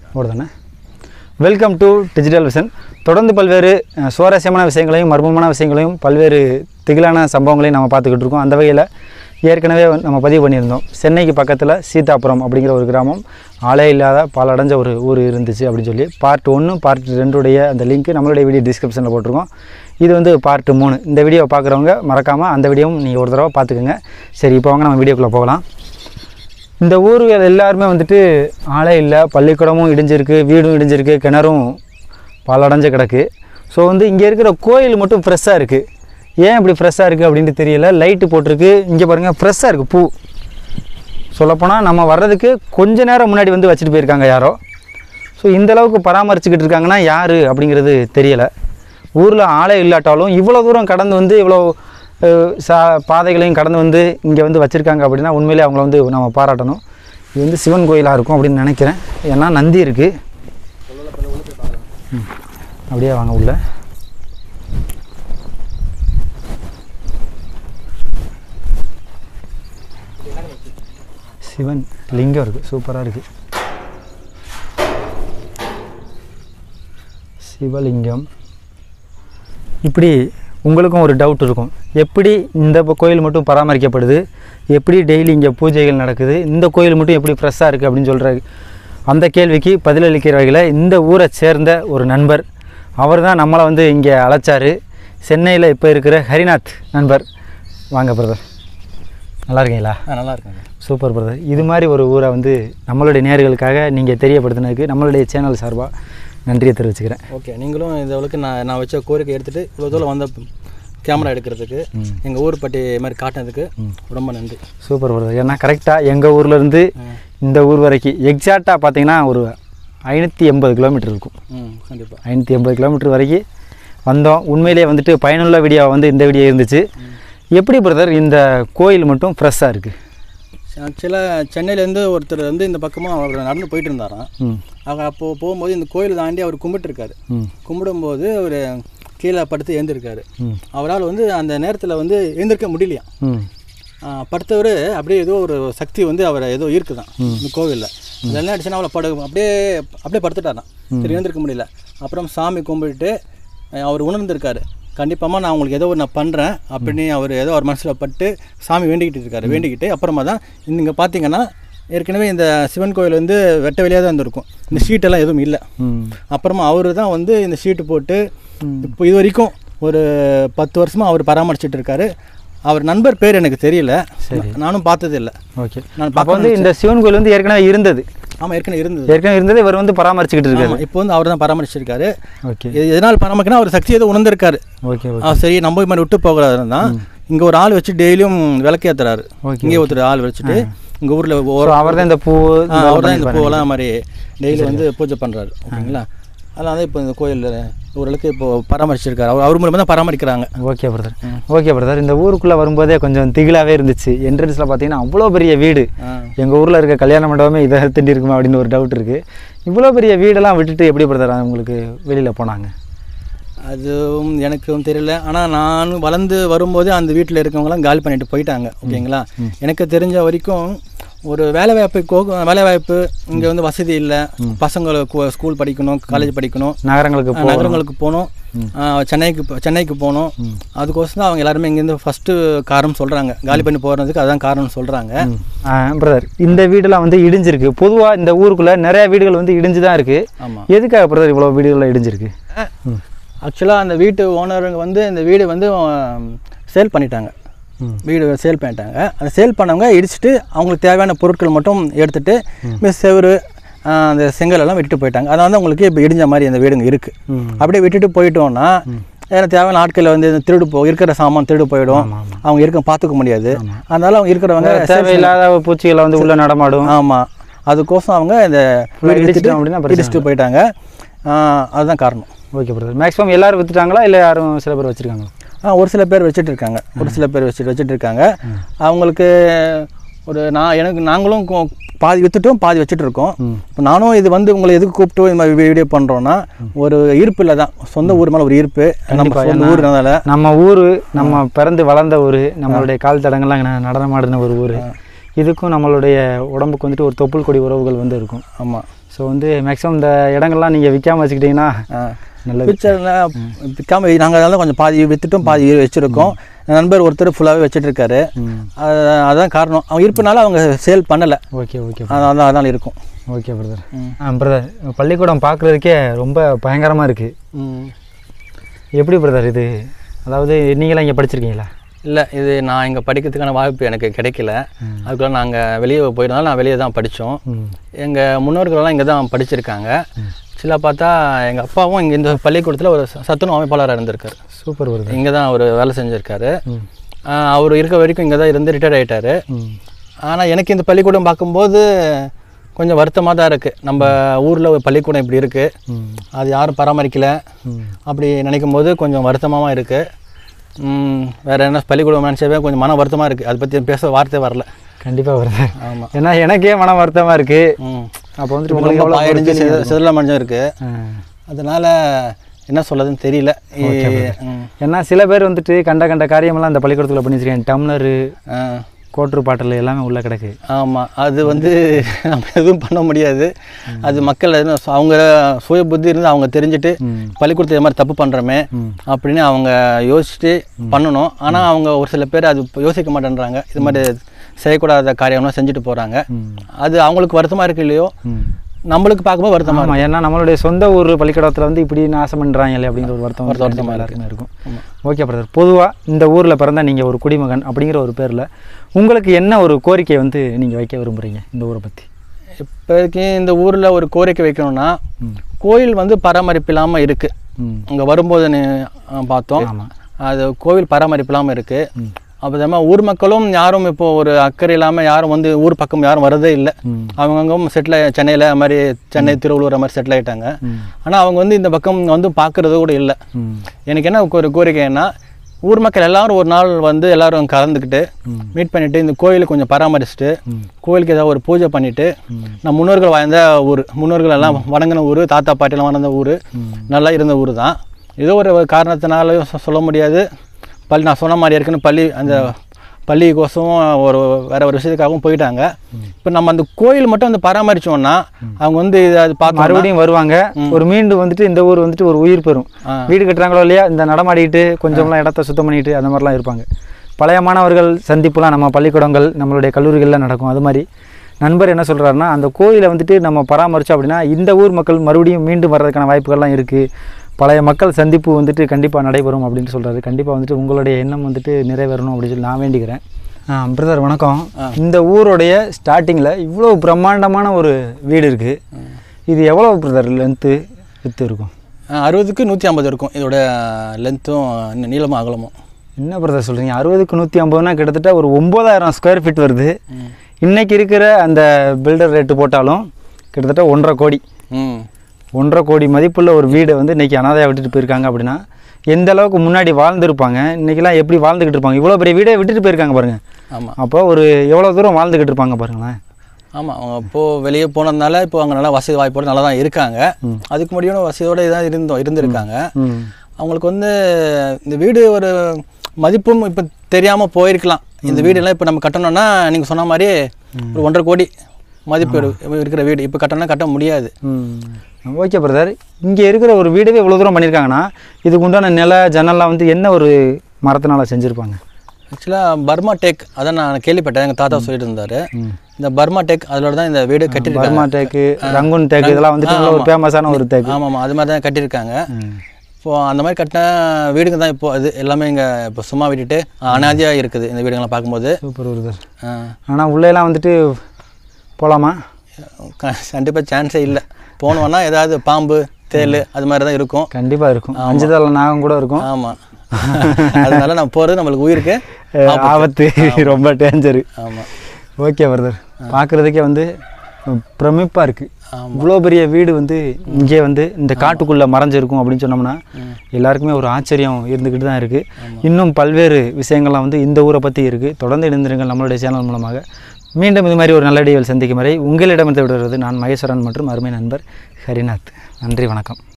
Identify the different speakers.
Speaker 1: ஓடுதானே welcome to digital vision தொடர்ந்து பல்வேறு அஹ், சுவாரஸ்யமான விஷயங்களையும் மர்மமான விஷயங்களையும் பல்வேறு திகிலான சம்பவங்களையும் நம்ம பார்த்துக்கிட்டு இருக்கோம் அந்த வகையில் ஏற்கனவே வந்து நம்ம பதிவு பண்ணியிருந்தோம் சென்னைக்கு பக்கத்தில் சீதாபுரம் அப்படிங்கிற ஒரு கிராமம் ஆளே இல்லாத பாலடைஞ்ச ஒரு ஊர் இருந்துச்சு அப்படின்னு சொல்லி பார்ட் ஒன்று பார்ட் ரெண்டுடைய அந்த லிங்க் நம்மளுடைய வீடியோ டிஸ்கிரிப்ஷனில் போட்டிருக்கோம் இது வந்து பார்ட் மூணு இந்த வீடியோவை பார்க்குறவங்க மறக்காமல் அந்த வீடியோவும் நீங்கள் ஒரு தடவை பார்த்துக்குங்க சரி இப்போ வாங்க நம்ம வீடியோக்குள்ளே போகலாம் இந்த ஊர்கள் எல்லாருமே வந்துட்டு ஆளே இல்லை பள்ளிக்கூடமும் இடிஞ்சிருக்கு வீடும் இடிஞ்சிருக்கு கிணறும் பாலடைஞ்சு கிடக்கு ஸோ வந்து இங்கே இருக்கிற கோயில் மட்டும் ஃப்ரெஷ்ஷாக இருக்குது ஏன் இப்படி ஃப்ரெஷ்ஷாக இருக்குது அப்படின்ட்டு தெரியல லைட்டு போட்டிருக்கு இங்கே பாருங்கள் ஃப்ரெஷ்ஷாக இருக்குது பூ சொல்லப்போனால் நம்ம வர்றதுக்கு கொஞ்ச நேரம் முன்னாடி வந்து வச்சுட்டு போயிருக்காங்க யாரோ ஸோ இந்த அளவுக்கு பராமரிச்சுக்கிட்டு இருக்காங்கன்னா யார் அப்படிங்கிறது தெரியலை ஊரில் ஆளே இல்லாட்டாலும் இவ்வளோ தூரம் கடந்து வந்து இவ்வளோ அஹ், சா பாதைகளையும் கடந்து வந்து இங்கே வந்து வச்சுருக்காங்க அப்படின்னா உண்மையிலே அவங்கள வந்து நம்ம பாராட்டணும் இது வந்து சிவன் கோயிலாக இருக்கும் அப்படின்னு நினைக்கிறேன் ஏன்னா நந்தி இருக்குது ம். அப்படியே வாங்க உள்ள சிவன் லிங்கம் இருக்குது சூப்பராக இருக்குது சிவலிங்கம் இப்படி உங்களுக்கும் ஒரு டவுட் இருக்கும் எப்படி இந்த ப- கோயில் மட்டும் பராமரிக்கப்படுது எப்படி டெய்லி இங்கே பூஜைகள் நடக்குது இந்த கோயில் மட்டும் எப்படி ஃப்ரெஷ்ஷாக இருக்குது அப்படின்னு சொல்கிற அந்த கேள்விக்கு பதிலளிக்கிற வகையில் இந்த ஊரை சேர்ந்த ஒரு நண்பர் அவர் தான் நம்மளை வந்து இங்கே அழைச்சாரு சென்னையில் இப்போ இருக்கிற ஹரிநாத் நண்பர் வாங்க பிரதர் நல்லா இருக்கீங்களா
Speaker 2: நல்லா இருக்காங்க
Speaker 1: சூப்பர் பிரதர் இது மாதிரி ஒரு ஊரை வந்து நம்மளுடைய நேர்களுக்காக நீங்கள் தெரியப்படுத்தினதுக்கு நம்மளுடைய சேனல் சார்பாக நன்றியை தெரிவிச்சுக்கிறேன்
Speaker 2: ஓகே நீங்களும் இந்த அளவுக்கு நான் நான் வச்ச கோரிக்கை எடுத்துகிட்டு இவ்வளோ தூரம் வந்த கேமரா எடுக்கிறதுக்கு எங்கள் ஊர் பட்டி இது மாதிரி காட்டினதுக்கு ரொம்ப நன்றி
Speaker 1: சூப்பர் பிரதர் ஏன்னா கரெக்டாக எங்கள் ஊர்லேருந்து இந்த ஊர் வரைக்கும் எக்ஸாக்டாக பார்த்தீங்கன்னா ஒரு ஐநூற்றி எண்பது கிலோமீட்டர் இருக்கும்
Speaker 2: ம் கண்டிப்பாக
Speaker 1: ஐநூற்றி எண்பது கிலோமீட்டர் வரைக்கும் வந்தோம் உண்மையிலேயே வந்துட்டு பயனுள்ள வீடியோ வந்து இந்த வீடியோ இருந்துச்சு எப்படி பிரதர் இந்த கோயில் மட்டும் ஃப்ரெஷ்ஷாக இருக்குது
Speaker 2: ஆக்சுவலாக சென்னையிலேருந்து ஒருத்தர் வந்து இந்த பக்கமாக அவர் நடந்து போயிட்டு இருந்தாராம்
Speaker 1: ம்
Speaker 2: அவர் அப்போது போகும்போது இந்த கோயில் தாண்டி அவர் கும்பிட்டுருக்காரு
Speaker 1: ம்
Speaker 2: கும்பிடும்போது அவர் கீழே படுத்து எழுந்திருக்காரு
Speaker 1: ம்
Speaker 2: அவரால் வந்து அந்த நேரத்தில் வந்து எழுந்திருக்க முடியலையா
Speaker 1: ம்
Speaker 2: படுத்தவர் அப்படியே ஏதோ ஒரு சக்தி வந்து அவரை ஏதோ இருக்குதான் இந்த கோவிலில் அது என்ன ஆயிடுச்சுன்னா அவளை படு அப்படியே அப்படியே படுத்துட்டாராம் சரி எழுந்திருக்க முடியல அப்புறம் சாமி கும்பிட்டுட்டு அஹ், அவர் உணர்ந்திருக்காரு கண்டிப்பாக நான் உங்களுக்கு ஏதோ ஒரு நான் பண்ணுறேன் அப்படின்னு அவர் ஏதோ ஒரு மனசில் பட்டு சாமி வேண்டிக்கிட்டு இருக்காரு வேண்டிக்கிட்டு அப்புறமா தான் இங்கே பார்த்தீங்கன்னா ஏற்கனவே இந்த சிவன் கோயில் வந்து வெட்ட வெளியாக தான் இருந்திருக்கும் இந்த ஷீட்டெல்லாம் எதுவும் இல்லை
Speaker 1: ம்
Speaker 2: அப்புறமா அவர் தான் வந்து இந்த ஷீட்டு போட்டு இப்போ இது வரைக்கும் ஒரு பத்து வருஷமாக அவர் பராமரிச்சிட்டு இருக்காரு அவர் நண்பர் பேர் எனக்கு தெரியல நானும் பார்த்தது இல்லை
Speaker 1: ஓகே
Speaker 2: நான்
Speaker 1: அப்போ வந்து இந்த சிவன் கோயில் வந்து ஏற்கனவே இருந்தது
Speaker 2: ஆமாம் ஏற்கனவே இருந்தது
Speaker 1: ஏற்கனவே இருந்தது இவர் வந்து பராமரிச்சுக்கிட்டு இருக்காரு
Speaker 2: ஆமா, இப்போ வந்து அவர் தான் பராமரிச்சிருக்காரு
Speaker 1: ஓகே
Speaker 2: எ- எதனால் பராமரிக்கனா அவர் சக்தி ஏதோ உணர்ந்திருக்காரு
Speaker 1: ஓகே ஓகே
Speaker 2: ஆ, சரி நம்ம இது மாதிரி விட்டு போகிறாருன்னு தான் இங்கே ஒரு ஆள் வச்சு டெய்லியும் விளக்கேற்றுறாரு
Speaker 1: ஓகே,
Speaker 2: இங்கே ஒருத்தர் ஆள் வச்சுட்டு இங்கே ஊரில்
Speaker 1: ஸோ அவர் தான் இந்த பூ
Speaker 2: அவர் தான் இந்த பூவெல்லாம் மாதிரி டெய்லி வந்து பூஜை பண்ணுறாரு ஓகேங்களா அதெல்லாம் வந்து இப்போ இந்த கோயிலில் ஓரளவுக்கு இப்போ பராமரிச்சிருக்காரு அவர் அவர் மூலமாக தான் பராமரிக்கிறாங்க
Speaker 1: ஓகே பிரதர் ஓகே பிரதர் இந்த ஊருக்குள்ளே வரும்போதே கொஞ்சம் திகிலாவே இருந்துச்சு என்ட்ரன்ஸில் பார்த்தீங்கன்னா அவ்வளோ பெரிய வீடு
Speaker 2: ஆ.
Speaker 1: எங்கள் ஊரில் இருக்க கல்யாண மண்டபமே இதை திண்டி இருக்குமா அப்படின்னு ஒரு டவுட் இருக்குது இவ்வளோ பெரிய வீடெல்லாம் விட்டுட்டு எப்படி பிரதர் உங்களுக்கு வெளியில் போனாங்க
Speaker 2: அதுவும் எனக்கும் தெரியல ஆனால் நான் வளர்ந்து வரும்போதே அந்த வீட்டில் இருக்கவங்களாம் காலி பண்ணிட்டு போயிட்டாங்க ஓகேங்களா எனக்கு தெரிஞ்ச வரைக்கும் ஒரு வேலை வாய்ப்பு கோ வேலை வாய்ப்பு இங்கே வந்து வசதி இல்லை பசங்களுக்கு ஸ்கூல் படிக்கணும் காலேஜ் படிக்கணும்
Speaker 1: நகரங்களுக்கு
Speaker 2: ஆ, நகரங்களுக்கு போகணும் ஆ, சென்னைக்கு போ- சென்னைக்கு போகணும் அதுக்கோசரம் தான் அவங்க எல்லாருமே இங்கேருந்து ஃபஸ்ட்டு காரணம் சொல்கிறாங்க காலி பண்ணி போகிறதுக்கு அதுதான் காரணம் சொல்கிறாங்க
Speaker 1: பிரதர் இந்த வீடெல்லாம் வந்து இடிஞ்சிருக்கு பொதுவாக இந்த ஊருக்குள்ளே நிறைய வீடுகள் வந்து இடிஞ்சு தான் இருக்குது
Speaker 2: ஆமாம்
Speaker 1: எதுக்காக பிரதர் இவ்வளோ வீடுகள்லாம் இடிஞ்சிருக்கு ம்
Speaker 2: ஆக்சுவலாக அந்த வீட்டு ஓனருங்க வந்து இந்த வீடு வந்து சேல் பண்ணிட்டாங்க
Speaker 1: ம்.
Speaker 2: வீடு சேல் பண்ணிட்டாங்க அந்த சேல் பண்ணவங்க இடிச்சிட்டு அவங்களுக்கு தேவையான பொருட்கள் மட்டும் எடுத்துட்டு மிஸ் செவரு ஆ, அந்த செங்கல் எல்லாம் விட்டுட்டு போயிட்டாங்க அதனால வந்து உங்களுக்கு இப்போ இடிஞ்ச மாதிரி அந்த வீடுங்க இருக்குது
Speaker 1: ம்
Speaker 2: அப்படியே விட்டுட்டு போயிட்டோம்னா ஏன்னா தேவையான ஆட்கள் வந்து இந்த திருடு போ இருக்கிற சாமான் திருடு போயிடும்
Speaker 1: ஆமா, ஆமா.
Speaker 2: அவங்க இருக்க பார்த்துக்க முடியாது அதனால அவங்க இருக்கிறவங்க
Speaker 1: தேவையில்லாத பூச்சிகளை வந்து உள்ளே நடமாடும்
Speaker 2: ஆமாம் அதுக்கோசம் அவங்க இந்த வீடு
Speaker 1: இடிச்சிட்டோம்
Speaker 2: இடிச்சிட்டு
Speaker 1: அப்படின்னா பிரச்சனை
Speaker 2: இடிச்சிட்டு போயிட்டாங்க ஆ, அதுதான் காரணம்
Speaker 1: ஓகே பிரதர் மேக்ஸிமம் எல்லாரும் வித்துட்டாங்களா இல்லை யாரும் சில பேர் வச்சுருக்காங்களா
Speaker 2: ஆ ஒரு சில பேர் வச்சுட்டு இருக்காங்க ஒரு சில பேர் வச்சுட்டு வச்சுட்டு இருக்காங்க அவங்களுக்கு ஒரு நான் எனக்கு நாங்களும் கொ- பாதி வித்துட்டும் பாதி வச்சுட்டு இருக்கோம் இப்போ நானும் இது வந்து உங்களை எதுக்கு கூப்பிட்டு இந்த மாதிரி வீடியோ பண்ணுறோன்னா ஒரு ஈர்ப்பு தான் சொந்த ஊர் மேலே ஒரு ஈர்ப்பு நம்ம சொந்த ஊர்னால
Speaker 1: நம்ம ஊர் நம்ம பிறந்து வளர்ந்த ஊர் நம்மளுடைய கால் தடங்கள்லாம் ந- நடனமாடின ஒரு ஊர் இதுக்கும் நம்மளுடைய உடம்புக்கு வந்துட்டு ஒரு தொப்புள் கொடி உறவுகள் வந்து இருக்கும்
Speaker 2: ஆமாம்
Speaker 1: ஸோ வந்து மேக்ஸிமம் இந்த இடங்கள்லாம் நீங்கள் விற்காம வச்சுக்கிட்டிங்கன்னா
Speaker 2: ஆ
Speaker 1: நல்லது
Speaker 2: ஃபியூச்சரில் விற்காம நாங்கள் அதெல்லாம் கொஞ்சம் பாதி விற்றுட்டும் பாதி வச்சுருக்கோம் என் நண்பர் ஒருத்தர் ஃபுல்லாகவே வச்சுட்டு இருக்காரு
Speaker 1: ம்
Speaker 2: அது அதான் காரணம் அவங்க இருப்புனால அவங்க சேல் பண்ணலை
Speaker 1: ஓகே ஓகே
Speaker 2: அதான் அதனால் இருக்கும்
Speaker 1: ஓகே பிரதர்
Speaker 2: ம்.
Speaker 1: ஆ பிரதர் பள்ளிக்கூடம் பார்க்குறதுக்கே ரொம்ப பயங்கரமாக இருக்குது
Speaker 2: ம்
Speaker 1: எப்படி பிரதர் இது அதாவது நீங்களாம் இங்கே படிச்சிருக்கீங்களா
Speaker 2: இல்லை இது நான் இங்கே படிக்கிறதுக்கான வாய்ப்பு எனக்கு கிடைக்கல அதுக்குள்ள நாங்கள் வெளியே போயிருந்தாலும் நான் வெளியே தான் படித்தோம்
Speaker 1: ம்
Speaker 2: எங்கள் முன்னோர்களெல்லாம் இங்கே தான் படிச்சிருக்காங்க சில பார்த்தா எங்கள் அப்பாவும் இங்கே இந்த பள்ளிக்கூடத்தில் ஒரு ச- சத்துணவு அமைப்பாளராக இருந்திருக்காரு
Speaker 1: சூப்பர் பிரதர்
Speaker 2: இங்கே தான் அவர் வேலை செஞ்சுருக்காரு
Speaker 1: ம்
Speaker 2: அவர் இருக்க வரைக்கும் இங்கே தான் இருந்து ரிட்டையர் ஆகிட்டாரு
Speaker 1: ம்
Speaker 2: ஆனால் எனக்கு இந்த பள்ளிக்கூடம் பார்க்கும்போது கொஞ்சம் வருத்தமாக தான் இருக்குது நம்ம ஊரில் ஒரு பள்ளிக்கூடம் இப்படி இருக்குது
Speaker 1: ம்
Speaker 2: அது யாரும் பராமரிக்கல
Speaker 1: ம்
Speaker 2: அப்படி நினைக்கும் போது கொஞ்சம் வருத்தமாக இருக்குது வேறு என்ன பள்ளிக்கூடம் நினச்சவே கொஞ்சம் மன வருத்தமாக இருக்குது அதை பற்றி பேச வார்த்தை வரல
Speaker 1: கண்டிப்பாக பிரதர்
Speaker 2: ஆமாம்
Speaker 1: ஏன்னா எனக்கே மன வருத்தமாக இருக்குது
Speaker 2: ம்
Speaker 1: அப்போ வந்துட்டு உங்களுக்கு
Speaker 2: ரொம்ப
Speaker 1: எவ்வளோ
Speaker 2: பாயடிஞ்சு சிதறல மஞ்சம் இருக்குது
Speaker 1: ஆ.
Speaker 2: அதனால் என்ன சொல்லதுன்னு தெரியல ம்.
Speaker 1: ஏன்னா சில பேர் வந்துட்டு கண்ட கண்ட காரியமெல்லாம் அந்த பள்ளிக்கூடத்தில் பண்ணி வச்சிருக்கேன் டம்ளரு
Speaker 2: ஆ
Speaker 1: கோட்ரு பாட்டில் எல்லாமே உள்ளே கிடக்கு
Speaker 2: ஆமாம் அது வந்து நம்ம எதுவும் பண்ண முடியாது அது மக்கள் எதுவும் சு- அவங்க சுய புத்தி இருந்து அவங்க தெரிஞ்சுட்டு
Speaker 1: ம்
Speaker 2: பள்ளிக்கூடத்தில் இது மாதிரி தப்பு பண்ணுறோமே
Speaker 1: ம்
Speaker 2: அப்படின்னு அவங்க யோசிச்சுட்டு பண்ணணும் ஆனால் அவங்க ஒரு சில பேர் அது யோசிக்க மாட்டேன்றாங்க இது மாதிரி செய்யக்கூடாத காரியம்லாம் செஞ்சுட்டு போகிறாங்க
Speaker 1: ம்
Speaker 2: அது அவங்களுக்கு வருத்தமாக இருக்கு இல்லையோ
Speaker 1: ம்
Speaker 2: நம்மளுக்கு பார்க்கும்போது வருத்தமாக
Speaker 1: ஆமாம் ஏன்னா நம்மளுடைய சொந்த ஊர் பள்ளிக்கூடத்தில் வந்து இப்படி நாசம் பண்ணுறாங்களே அப்படிங்கிற ஒரு வருத்தம்
Speaker 2: வருத்தம்
Speaker 1: கண்டிப்பா
Speaker 2: வருத்தமா
Speaker 1: எல்லாருக்குமே இருக்கும்
Speaker 2: ஆமாம்
Speaker 1: ஓகே பிரதர் பொதுவாக இந்த ஊரில் பிறந்த நீங்கள் ஒரு குடிமகன் அப்படிங்கிற ஒரு பேரில் உங்களுக்கு என்ன ஒரு கோரிக்கை வந்து நீங்கள் வைக்க விரும்புகிறீங்க இந்த ஊரை பற்றி
Speaker 2: இப்போதைக்கு இந்த ஊரில் ஒரு கோரிக்கை வைக்கணும்னா
Speaker 1: ம்
Speaker 2: கோயில் வந்து பராமரிப்பு இல்லாமல் இருக்குது
Speaker 1: ம்
Speaker 2: அங்கே வரும்போது நி- ஆ, பார்த்தோம்
Speaker 1: ஆமாம்
Speaker 2: அது கோவில் பராமரிப்பு இல்லாமல் இருக்குது
Speaker 1: ம்
Speaker 2: அப்போ ஊர் மக்களும் யாரும் இப்போ ஒரு அக்கறை இல்லாமல் யாரும் வந்து ஊர் பக்கம் யாரும் வரதே இல்லை
Speaker 1: ம்
Speaker 2: அவங்கவுங்க செட்டில் சென்னையில் அது மாதிரி சென்னை திருவள்ளூர் அது மாதிரி செட்டில் ஆகிட்டாங்க
Speaker 1: ம்
Speaker 2: ஆனால் அவங்க வந்து இந்த பக்கம் வந்து பார்க்குறது கூட இல்லை
Speaker 1: ம்
Speaker 2: எனக்கு என்ன ஒரு கோரிக்கைன்னா ஊர் மக்கள் எல்லாரும் ஒரு நாள் வந்து எல்லாரும் கலந்துக்கிட்டு
Speaker 1: ம்
Speaker 2: மீட் பண்ணிவிட்டு இந்த கோயிலை கொஞ்சம் பராமரிச்சுட்டு
Speaker 1: ம்
Speaker 2: கோயிலுக்கு ஏதாவது ஒரு பூஜை பண்ணிவிட்டு
Speaker 1: ம்
Speaker 2: நம்ம முன்னோர்கள் வாழ்ந்த ஊர் முன்னோர்கள் எல்லாம் வணங்கின ஊர் தாத்தா பாட்டிலாம் வளர்ந்த ஊர்
Speaker 1: ம்
Speaker 2: நல்லா இருந்த ஊர் தான் ஏதோ ஒரு காரணத்தினாலையும் சொ- சொல்ல முடியாது பள்ளி நான் சொன்ன மாதிரி ஏற்கனவே பள்ளி அந்த பள்ளிக்கோசம் ஒரு வேற ஒரு விஷயத்துக்காகவும் போயிட்டாங்க இப்போ நம்ம அந்த கோயில் மட்டும் வந்து பராமரிச்சோம்னா அவங்க வந்து இதை அது பார்க்க
Speaker 1: மறுபடியும் வருவாங்க ஒரு மீண்டும் வந்துட்டு இந்த ஊர் வந்துட்டு ஒரு உயிர் பெறும்
Speaker 2: ஆ.
Speaker 1: வீடு கட்டுறாங்களோ இல்லையா இந்த நடமாடிட்டு கொஞ்சம்லாம் இடத்த சுத்தம் பண்ணிட்டு அந்த மாதிரிலாம் இருப்பாங்க பழைய மாணவர்கள் சந்திப்புலாம் நம்ம பள்ளிக்கூடங்கள் நம்மளுடைய கல்லூரிகளில் நடக்கும் அது மாதிரி நண்பர் என்ன சொல்கிறாருன்னா அந்த கோயிலை வந்துட்டு நம்ம பராமரித்தோம் அப்படின்னா இந்த ஊர் மக்கள் மறுபடியும் மீண்டும் வர்றதுக்கான வாய்ப்புகள்லாம் இருக்குது பழைய மக்கள் சந்திப்பு வந்துட்டு கண்டிப்பாக நடைபெறும் அப்படின்னு சொல்கிறாரு கண்டிப்பாக வந்துட்டு உங்களுடைய எண்ணம் வந்துட்டு நிறைவேறணும் அப்படின்னு சொல்லி நான் வேண்டிக்கிறேன் பிரதர் வணக்கம் இந்த ஊருடைய ஸ்டார்டிங்கில் இவ்வளோ பிரம்மாண்டமான ஒரு வீடு இருக்குது இது எவ்வளோ பிரதர் லென்த்து வித்து இருக்கும்
Speaker 2: ஆ, அறுபதுக்கு நூற்றி ஐம்பது இருக்கும் இதோட லென்த்தும் நீளமும் அகலமும்
Speaker 1: என்ன பிரதர் சொல்கிறீங்க அறுபதுக்கு நூற்றி ஐம்பதுனா கிட்டத்தட்ட ஒரு ஒம்பதாயிரம் ஸ்கொயர் ஃபீட் வருது இன்னைக்கு இருக்கிற அந்த பில்டர் ரேட்டு போட்டாலும் கிட்டத்தட்ட ஒன்றரை கோடி
Speaker 2: ம்
Speaker 1: ஒன்றரை கோடி மதிப்புள்ள ஒரு வீடை வந்து இன்னைக்கு அனாதையாக விட்டுட்டு போயிருக்காங்க அப்படின்னா எந்த அளவுக்கு முன்னாடி வாழ்ந்துருப்பாங்க இன்னைக்கெல்லாம் எப்படி வாழ்ந்துக்கிட்டு இருப்பாங்க இவ்வளோ பெரிய வீடை விட்டுட்டு போயிருக்காங்க பாருங்க
Speaker 2: ஆமாம்
Speaker 1: அப்போ ஒரு எவ்வளோ தூரம் வாழ்ந்துக்கிட்டு இருப்பாங்க பாருங்களேன்
Speaker 2: ஆமாம் அவங்க இப்போது வெளியே போனதுனால இப்போ அவங்க நல்லா வசதி வாய்ப்போடு நல்லா தான் இருக்காங்க அதுக்கு முடியும் வசதியோடு இதான் இருந்தோம் இருந்திருக்காங்க
Speaker 1: ம்
Speaker 2: அவங்களுக்கு வந்து இந்த வீடு ஒரு மதிப்பும் இப்போ தெரியாமல் போயிருக்கலாம் இந்த வீடெல்லாம் இப்போ நம்ம கட்டணும்னா நீங்கள் சொன்ன மாதிரி ஒரு ஒன்றரை கோடி மதிப்பு இரு- இருக்கிற வீடு இப்போ கட்டணும்னா கட்ட முடியாது
Speaker 1: ம் ஓகே பிரதர் இங்கே இருக்கிற ஒரு வீடவே இவ்வளோ தூரம் பண்ணியிருக்காங்கன்னா இதுக்கு உண்டான நில ஜன்னல்லாம் வந்து என்ன ஒரு மரத்தினால செஞ்சுருப்பாங்க
Speaker 2: ஆக்சுவலாக பர்மா டேக் அதான் நான் கேள்விப்பட்டேன் எங்கள் தாத்தா சொல்லிட்டு இருந்தார்
Speaker 1: ம்.
Speaker 2: இந்த பர்மா டேக் அதோட தான் இந்த வீடு கட்டியிருக்காங்க
Speaker 1: பர்மா தேக்கு ரங்குன் தேக்கு இதெல்லாம் வந்துட்டு நல்ல ஒரு ஃபேமஸான ஒரு தேக்கு
Speaker 2: ஆமாம் ஆமாம் அது மாதிரி தான் கட்டியிருக்காங்க
Speaker 1: ம்.
Speaker 2: இப்போ அந்த மாதிரி கட்டின வீடுங்க தான் இப்போ அது எல்லாமே இங்கே இப்போ சும்மா விட்டுட்டு அனாதியாக இருக்குது இந்த வீடுங்களை பார்க்கும்போது
Speaker 1: சூப்பர் பிரதர்
Speaker 2: ஆ,
Speaker 1: ஆனால் உள்ளேலாம் வந்துட்டு போகலாமா
Speaker 2: க- கண்டிப்பா சான்ஸே இல்லை போனோம்னா ஏதாவது பாம்பு தேள் அது மாதிரி தான் இருக்கும்
Speaker 1: கண்டிப்பாக இருக்கும் அஞ்சு தலை நாகம் கூட இருக்கும்
Speaker 2: ஆமாம் அதனால நம்ம போகிறது நம்மளுக்கு உயிருக்கு
Speaker 1: அஹ், ஆபத்து ரொம்ப டேஞ்சரு
Speaker 2: ஆமாம்
Speaker 1: ஓகே பிரதர் பார்க்குறதுக்கே வந்து பிரமிப்பாக இருக்குது
Speaker 2: ஆமா.
Speaker 1: இவ்வளோ பெரிய வீடு வந்து இங்கே வந்து இந்த காட்டுக்குள்ளே மறைஞ்சிருக்கும் அப்படின்னு சொன்னோம்னா எல்லாருக்குமே ஒரு ஆச்சரியம் இருந்துக்கிட்டு தான் இருக்குது இன்னும் பல்வேறு விஷயங்கள்லாம் வந்து இந்த ஊரை பற்றி இருக்குது தொடர்ந்து இணைந்திருங்கள் நம்மளுடைய சேனல் மூலமாக மீண்டும் இது மாதிரி ஒரு நல்ல இடைவெளி சந்திக்கும் வரை உங்களிடமிருந்து விடுவது நான் மகேஸ்வரன் மற்றும் அருமை நண்பர் ஹரிநாத் நன்றி வணக்கம்